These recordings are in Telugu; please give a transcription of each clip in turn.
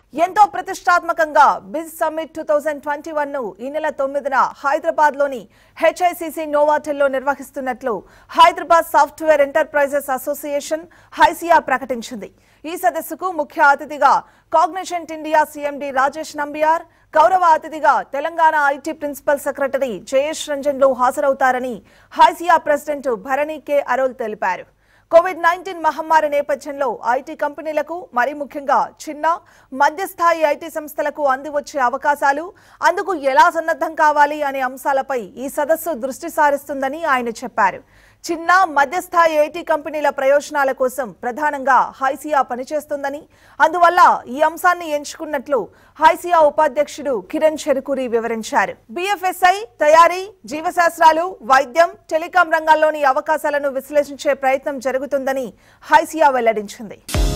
ఎంతో ప్రతిష్టాత్మకంగా biz summit two thousand twenty one ను ఈ నెల తొమ్మిదిన హైదరాబాద్ లోని హెచ్ఐసిసి నోవాటెల్లో నిర్వహిస్తున్నట్లు Hyderabad software enterprises association HYSEA ప్రకటించింది ఈ సదస్సుకు ముఖ్య అతిథిగా Cognizant India CMD Rajesh Nambiar గౌరవ అతిథిగా Telangana IT principal secretary Jayesh రంజన్లు హాజరవుతారని హైసియా ప్రెసిడెంట్ భరణి కె అరోల్ తెలిపారు కోవిడ్ నైన్టీన్ మహమ్మారి నేపథ్యంలో ఐటీ కంపెనీలకు మరీ ముఖ్యంగా చిన్న మధ్యస్థాయి ఐటీ సంస్థలకు అందివచ్చే అవకాశాలు అందుకు ఎలా సన్నద్ధం కావాలి అనే అంశాలపై ఈ సదస్సు దృష్టి సారిస్తుందని ఆయన చెప్పారు చిన్న మధ్యస్థాయి ఐటీ కంపెనీల ప్రయోజనాల కోసం ప్రధానంగా హైసియా పనిచేస్తుందని అందువల్ల ఈ అంశాన్ని ఎంచుకున్నట్లు హైసియా ఉపాధ్యక్షుడు కిరణ్ చెరుకూరి వివరించారు బిఎఫ్ఎస్ఐ తయారీ జీవశాస్త్రాలు వైద్యం టెలికాం రంగాల్లోని అవకాశాలను విశ్లేషించే ప్రయత్నం జరుగుతుందని హైసియా వెల్లడించింది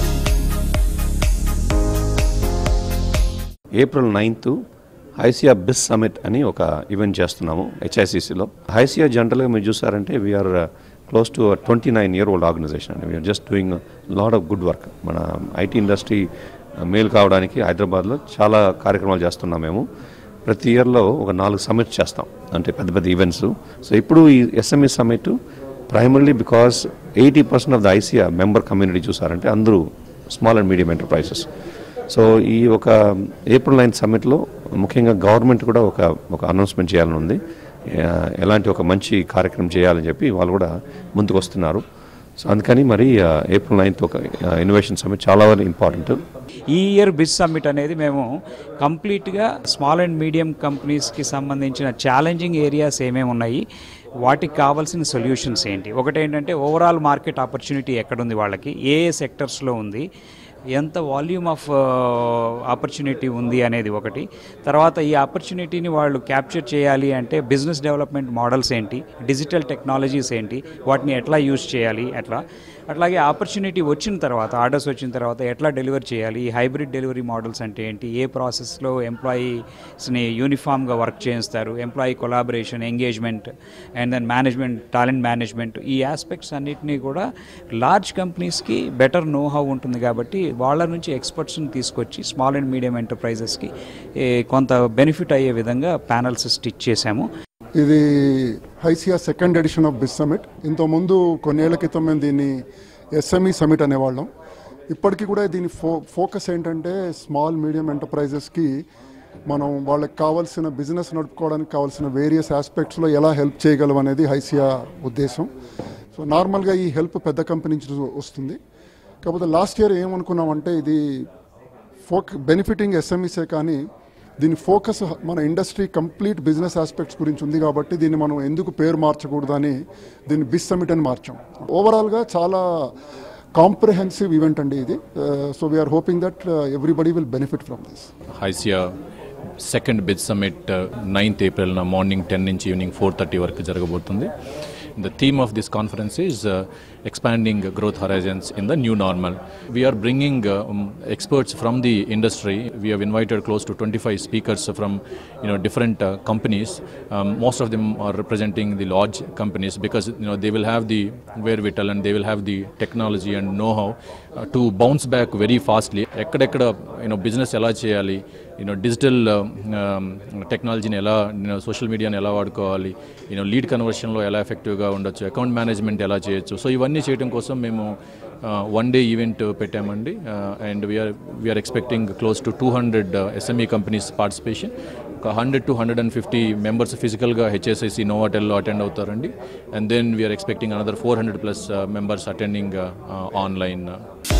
April ninth HYSEA biz summit అని ఒక ఈవెంట్ చేస్తున్నాము హెచ్ఐసిసిలో హైసియా జనరల్గా మీరు చూసారంటే we are close to twenty nine year old organization అండి we are just doing lot of good work మన ఐటీ ఇండస్ట్రీ మేలు కావడానికి హైదరాబాద్లో చాలా కార్యక్రమాలు చేస్తున్నాం మేము ప్రతి ఇయర్లో ఒక నాలుగు సమిట్స్ చేస్తాం అంటే పెద్ద పెద్ద ఈవెంట్స్ సో ఇప్పుడు ఈ SME summit primarily because eighty percent of the HYSEA member community చూసారంటే అందరూ small and medium enterprises so ఈ ఒక ఏప్రిల్ నైన్త్ సమ్మిట్లో ముఖ్యంగా గవర్నమెంట్ కూడా ఒక ఒక అనౌన్స్మెంట్ చేయాలని ఉంది ఆ, ఎలాంటి ఒక మంచి కార్యక్రమం చేయాలని చెప్పి వాళ్ళు కూడా ముందుకు వస్తున్నారు సో అందుకని మరి ఆ, ఏప్రిల్ నైన్త్ ఒక ఇన్నోవేషన్ సమ్మిట్ చాలా ఇంపార్టెంట్ ఈ ఇయర్ బిజ్ సమ్మిట్ అనేది మేము కంప్లీట్గా స్మాల్ అండ్ మీడియం కంపెనీస్కి సంబంధించిన ఛాలెంజింగ్ ఏరియాస్ ఏమేమి ఉన్నాయి వాటికి కావాల్సిన సొల్యూషన్స్ ఏంటి ఒకటి ఏంటంటే ఓవరాల్ మార్కెట్ ఆపర్చునిటీ ఎక్కడుంది వాళ్ళకి ఏ ఏ సెక్టర్స్లో ఉంది ఎంత వాల్యూమ్ ఆఫ్ ఆపర్చునిటీ ఉంది అనేది ఒకటి తర్వాత ఈ ఆపర్చునిటీని వాళ్ళు క్యాప్చర్ చేయాలి అంటే బిజినెస్ డెవలప్మెంట్ మోడల్స్ ఏంటి డిజిటల్ టెక్నాలజీస్ ఏంటి వాటిని ఎట్లా యూజ్ చేయాలి ఎట్లా అట్లాగే ఆపర్చునిటీ వచ్చిన తర్వాత ఆర్డర్స్ వచ్చిన తర్వాత ఎట్లా డెలివర్ చేయాలి ఈ హైబ్రిడ్ డెలివరీ మోడల్స్ అంటే ఏంటి ఏ ప్రాసెస్లో ఎంప్లాయీస్ని యూనిఫామ్గా వర్క్ చేయిస్తారు employee collaboration engagement and then management talent management ఈ ఆస్పెక్ట్స్ అన్నిటినీ కూడా లార్జ్ కంపెనీస్కి బెటర్ నో హౌ ఉంటుంది కాబట్టి వాళ్ళ నుంచి ఎక్స్పర్ట్స్ని తీసుకొచ్చి స్మాల్ అండ్ మీడియం ఎంటర్ప్రైజెస్కి కొంత బెనిఫిట్ అయ్యే విధంగా ప్యానల్స్ స్టిచ్ చేశాము ఇది HYSEA second edition of biz summit ఇంతకుముందు కొన్నేళ్ల క్రితం మేము దీన్ని ఎస్ఎంఈ సమిట్ అనేవాళ్ళం ఇప్పటికీ కూడా దీని ఫో ఫోకస్ ఏంటంటే స్మాల్ మీడియం ఎంటర్ప్రైజెస్కి మనం వాళ్ళకి కావాల్సిన బిజినెస్ నడుపుకోవడానికి కావాల్సిన వేరియస్ ఆస్పెక్ట్స్లో ఎలా హెల్ప్ చేయగలం అనేది హైసియా ఉద్దేశం సో నార్మల్గా ఈ హెల్ప్ పెద్ద కంపెనీ నుంచి వస్తుంది కాకపోతే లాస్ట్ ఇయర్ ఏమనుకున్నామంటే ఇది ఫోక్ బెనిఫిటింగ్ ఎస్ఎంఈసే కానీ దీని ఫోకస్ మన ఇండస్ట్రీ కంప్లీట్ బిజినెస్ ఆస్పెక్ట్స్ గురించి ఉంది కాబట్టి దీన్ని మనం ఎందుకు పేరు మార్చకూడదని దీన్ని బిస్ సమిట్ అని మార్చాం ఓవరాల్గా చాలా కాంప్రిహెన్సివ్ ఈవెంట్ అండి ఇది so we are hoping that everybody will benefit from this HYSEA second biz summit ninth April morning ten నుంచి ఈవినింగ్ ఫోర్ థర్టీ వరకు జరగబోతుంది the theme of this conference is expanding growth horizons in the new normal we are bringing experts from the industry we have invited close to twenty five speakers from you know different uh, companies um, most of them are representing the large companies because you know they will have the wherewithal and they will have the technology and know-how uh, to bounce back very fastly ఎక్కడెక్కడ యూనో బిజినెస్ ఎలా చేయాలి యూనో డిజిటల్ టెక్నాలజీని ఎలా యూనో సోషల్ మీడియాని ఎలా వాడుకోవాలి యూనో లీడ్ కన్వర్షన్లో ఎలా ఎఫెక్టివ్గా ఉండొచ్చు అకౌంట్ మేనేజ్మెంట్ ఎలా చేయొచ్చు సో ఇవన్నీ చేయడం కోసం మేము వన్ డే ఈవెంట్ పెట్టామండి and we are we are expecting close to two hundred SME companies participation ఒక hundred to hundred and fifty members ఫిజికల్గా హెచ్ఎస్ఐసి నోవాటెల్లో అటెండ్ అవుతారండి and then we are expecting another four hundred plus members attending online